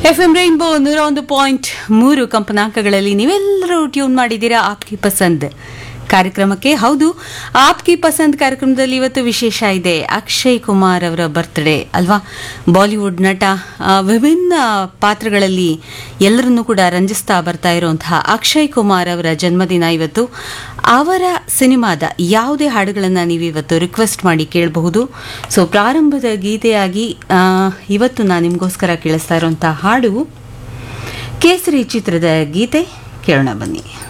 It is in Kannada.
ಎಫ್ ಎಂ ರೈನ್ಬೋ ನೂರ ಒಂದು ಪಾಯಿಂಟ್ ಮೂರು ಕಂಪನಾಂಕಗಳಲ್ಲಿ ನೀವೆಲ್ಲರೂ ಟ್ಯೂನ್ ಮಾಡಿದ್ದೀರಾ ಆಪ್ಕಿ ಪಸಂದ್ ಕಾರ್ಯಕ್ರಮಕ್ಕೆ ಹೌದು ಆಪ್ಕಿ ಪಸಂದ್ ಕಾರ್ಯಕ್ರಮದಲ್ಲಿ ಇವತ್ತು ವಿಶೇಷ ಇದೆ ಅಕ್ಷಯ್ ಕುಮಾರ್ ಅವರ ಬರ್ತ್ಡೇ ಅಲ್ವಾ ಬಾಲಿವುಡ್ ನಟ ಆ, ವಿಭಿನ್ನ ಪಾತ್ರಗಳಲ್ಲಿ ಎಲ್ಲರನ್ನೂ ಕೂಡ ರಂಜಿಸ್ತಾ ಬರ್ತಾ ಇರುವಂತಹ ಅಕ್ಷಯ್ ಕುಮಾರ್ ಅವರ ಜನ್ಮದಿನ ಇವತ್ತು ಅವರ ಸಿನಿಮಾದ ಯಾವುದೇ ಹಾಡುಗಳನ್ನು ನೀವು ಇವತ್ತು ರಿಕ್ವೆಸ್ಟ್ ಮಾಡಿ ಕೇಳಬಹುದು ಸೊ ಪ್ರಾರಂಭದ ಗೀತೆಯಾಗಿ ಆ, ಇವತ್ತು ನಾನು ನಿಮಗೋಸ್ಕರ ಕೇಳಿಸ್ತಾ ಇರುವಂತಹ ಹಾಡು ಕೇಸರಿ ಚಿತ್ರದ ಗೀತೆ ಕೇಳೋಣ ಬನ್ನಿ